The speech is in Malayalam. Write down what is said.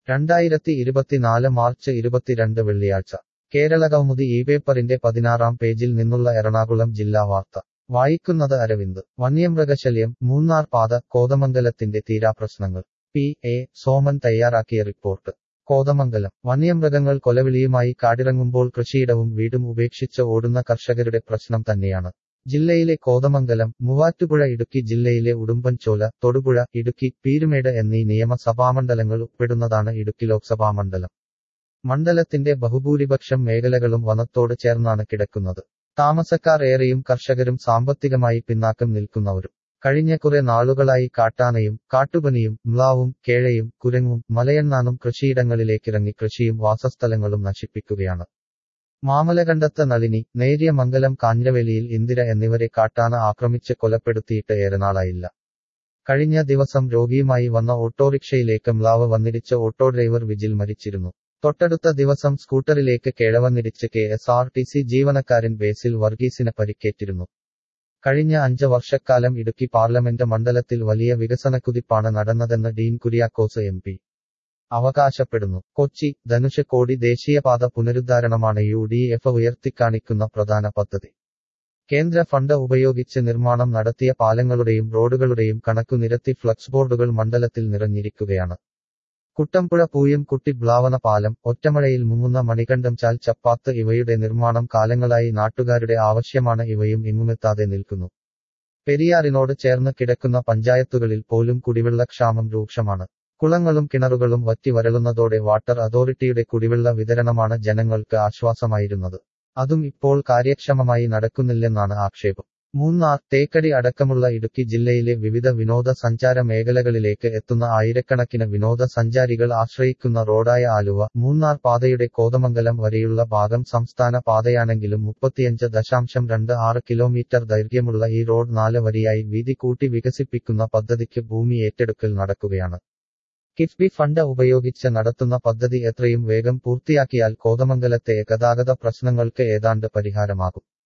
രണ്ടായിരത്തി ഇരുപത്തിനാല് മാർച്ച് ഇരുപത്തിരണ്ട് വെള്ളിയാഴ്ച കേരള കൗമുദി ഈ പേപ്പറിന്റെ പതിനാറാം പേജിൽ നിന്നുള്ള എറണാകുളം ജില്ലാ വാർത്ത വായിക്കുന്നത് അരവിന്ദ് വന്യമൃഗശല്യം മൂന്നാർ പാത കോതമംഗലത്തിന്റെ തീരാപ്രശ്നങ്ങൾ പി എ സോമൻ തയ്യാറാക്കിയ റിപ്പോർട്ട് കോതമംഗലം വന്യമൃഗങ്ങൾ കൊലവിളിയുമായി കാടിറങ്ങുമ്പോൾ കൃഷിയിടവും വീടും ഉപേക്ഷിച്ച് ഓടുന്ന കർഷകരുടെ പ്രശ്നം തന്നെയാണ് ജില്ലയിലെ കോതമംഗലം മൂവാറ്റുപുഴ ഇടുക്കി ജില്ലയിലെ ഉടുമ്പൻചോല തൊടുപുഴ ഇടുക്കി പീരുമേട് എന്നീ നിയമസഭാമണ്ഡലങ്ങൾ ഉൾപ്പെടുന്നതാണ് ഇടുക്കി ലോക്സഭാ മണ്ഡലം മണ്ഡലത്തിന്റെ ബഹുഭൂരിപക്ഷം മേഖലകളും വനത്തോട് ചേർന്നാണ് കിടക്കുന്നത് താമസക്കാർ ഏറെയും കർഷകരും സാമ്പത്തികമായി പിന്നാക്കം നിൽക്കുന്നവരും കഴിഞ്ഞ കുറെ നാളുകളായി കാട്ടാനയും കാട്ടുപനിയും മ്ലാവും കേഴയും കുരങ്ങും മലയണ്ണാനും കൃഷിയിടങ്ങളിലേക്കിറങ്ങി കൃഷിയും വാസസ്ഥലങ്ങളും നശിപ്പിക്കുകയാണ് മാമലകണ്ടത്ത് നളിനി നേരിയ മംഗലം കാഞ്ഞിരവേലിയിൽ ഇന്ദിര എന്നിവരെ കാട്ടാന ആക്രമിച്ച് കൊലപ്പെടുത്തിയിട്ട് ഏറെ നാളായില്ല കഴിഞ്ഞ ദിവസം രോഗിയുമായി വന്ന ഓട്ടോറിക്ഷയിലേക്ക് മ്ലാവ് വന്നിടിച്ച് ഓട്ടോ ഡ്രൈവർ വിജിൽ മരിച്ചിരുന്നു തൊട്ടടുത്ത ദിവസം സ്കൂട്ടറിലേക്ക് കേഴവന്നിടിച്ച് K S R T C ജീവനക്കാരൻ ബേസിൽ വർഗീസിന് പരിക്കേറ്റിരുന്നു കഴിഞ്ഞ അഞ്ച് വർഷക്കാലം ഇടുക്കി പാർലമെന്റ് മണ്ഡലത്തിൽ വലിയ വികസനക്കുതിപ്പാണ് നടന്നതെന്ന് ഡീൻ കുര്യാക്കോസ് എം പി അവകാശപ്പെടുന്നു കൊച്ചി ധനുഷക്കോടി ദേശീയപാത പുനരുദ്ധാരണമാണ് യു ഡി എഫ് ഉയർത്തിക്കാണിക്കുന്ന പ്രധാന പദ്ധതി കേന്ദ്ര ഫണ്ട് ഉപയോഗിച്ച് നിർമ്മാണം നടത്തിയ പാലങ്ങളുടെയും റോഡുകളുടെയും കണക്കു നിരത്തി ഫ്ലക്സ് ബോർഡുകൾ മണ്ഡലത്തിൽ നിറഞ്ഞിരിക്കുകയാണ് കുട്ടമ്പുഴ പൂയം കുട്ടി ബ്ലാവന പാലം ഒറ്റമഴയിൽ മുങ്ങുന്ന മണികണ്ഠം ചാൽ ചപ്പാത്ത് ഇവയുടെ നിർമ്മാണം കാലങ്ങളായി നാട്ടുകാരുടെ ആവശ്യമാണ് ഇവയും എങ്ങുമെത്താതെ നിൽക്കുന്നു പെരിയാറിനോട് ചേർന്ന് കിടക്കുന്ന പഞ്ചായത്തുകളിൽ പോലും കുടിവെള്ളക്ഷാമം രൂക്ഷമാണ് കുളങ്ങളും കിണറുകളും വറ്റി വരളുന്നതോടെ വാട്ടർ അതോറിറ്റിയുടെ കുടിവെള്ള വിതരണമാണ് ജനങ്ങൾക്ക് ആശ്വാസമായിരുന്നത് അതും ഇപ്പോൾ കാര്യക്ഷമമായി നടക്കുന്നില്ലെന്നാണ് ആക്ഷേപം മൂന്നാർ തേക്കടി അടക്കമുള്ള ഇടുക്കി ജില്ലയിലെ വിവിധ വിനോദസഞ്ചാര മേഖലകളിലേക്ക് എത്തുന്ന ആയിരക്കണക്കിന് വിനോദസഞ്ചാരികൾ ആശ്രയിക്കുന്ന റോഡായ ആലുവ മൂന്നാർ പാതയുടെ കോതമംഗലം വരെയുള്ള ഭാഗം സംസ്ഥാന പാതയാണെങ്കിലും മുപ്പത്തിയഞ്ച് ദശാംശം രണ്ട് ആറ് കിലോമീറ്റർ ദൈർഘ്യമുള്ള ഈ റോഡ് നാല് വരിയായി വീതി കൂട്ടി വികസിപ്പിക്കുന്ന പദ്ധതിക്ക് ഭൂമി ഏറ്റെടുക്കൽ നടക്കുകയാണ് കിഫ്ബി ഫണ്ട് ഉപയോഗിച്ച് നടത്തുന്ന പദ്ധതി എത്രയും വേഗം പൂർത്തിയാക്കിയാൽ കോതമംഗലത്തെ ഗതാഗത പ്രശ്നങ്ങൾക്ക് ഏതാണ്ട് പരിഹാരമാകും